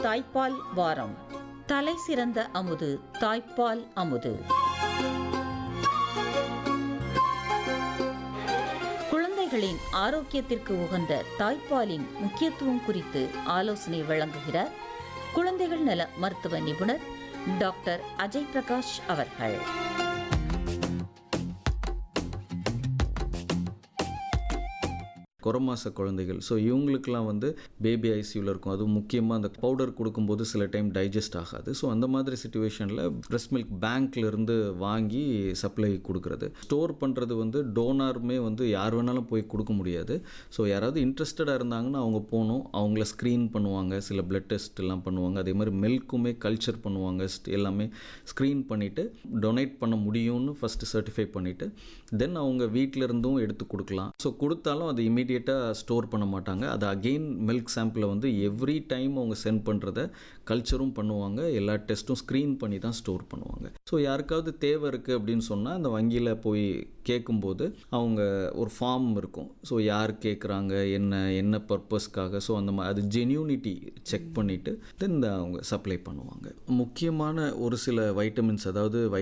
தாய்ப்பால் வாரம் தலை சிறந்த அமுது தாய்ப்பால் அமுது குழந்தைகளின் ஆரோக்கியத்திற்கு உகந்த தாய்ப்பாலின் முக்கியத்துவம் குறித்து ஆலோசனை வழங்குகிறார் குழந்தைகள் நல மருத்துவ நிபுணர் டாக்டர் அஜய் பிரகாஷ் அவர்கள் குறமாச குழந்தைகள் ஸோ இவங்களுக்குலாம் வந்து பேபி ஐசியூவில் இருக்கும் அதுவும் முக்கியமாக அந்த பவுடர் கொடுக்கும்போது சில டைம் டைஜஸ்ட் ஆகாது ஸோ அந்த மாதிரி சுச்சுவேஷனில் பிரஸ்ட் மில்க் பேங்க்லேருந்து வாங்கி சப்ளை கொடுக்குறது ஸ்டோர் பண்ணுறது வந்து டோனாருமே வந்து யார் வேணாலும் போய் கொடுக்க முடியாது ஸோ யாராவது இன்ட்ரெஸ்டடாக இருந்தாங்கன்னா அவங்க போகணும் அவங்கள ஸ்க்ரீன் பண்ணுவாங்க சில பிளட் டெஸ்ட் எல்லாம் பண்ணுவாங்க அதே மாதிரி மில்க்குமே கல்ச்சர் பண்ணுவாங்க st- எல்லாமே ஸ்க்ரீன் பண்ணிவிட்டு டொனேட் பண்ண முடியும்னு ஃபஸ்ட்டு சர்டிஃபை பண்ணிவிட்டு தென் அவங்க வீட்டில் இருந்தும் எடுத்து கொடுக்கலாம் ஸோ கொடுத்தாலும் அது இமீடியட்டாக ஸ்டோர் பண்ண மாட்டாங்க அது அகெயின் மில்க் சாம்பிளை வந்து எவ்ரி டைம் அவங்க சென்ட் பண்ணுறத கல்ச்சரும் பண்ணுவாங்க எல்லா டெஸ்ட்டும் ஸ்க்ரீன் பண்ணி தான் ஸ்டோர் பண்ணுவாங்க ஸோ யாருக்காவது தேவை இருக்குது அப்படின்னு சொன்னால் அந்த வங்கியில் போய் கேட்கும்போது அவங்க ஒரு ஃபார்ம் இருக்கும் ஸோ யார் கேட்குறாங்க என்ன என்ன பர்பஸ்க்காக ஸோ அந்த மாதிரி அது ஜென்யூனிட்டி செக் பண்ணிவிட்டு தென் அவங்க சப்ளை பண்ணுவாங்க முக்கியமான ஒரு சில வைட்டமின்ஸ் அதாவது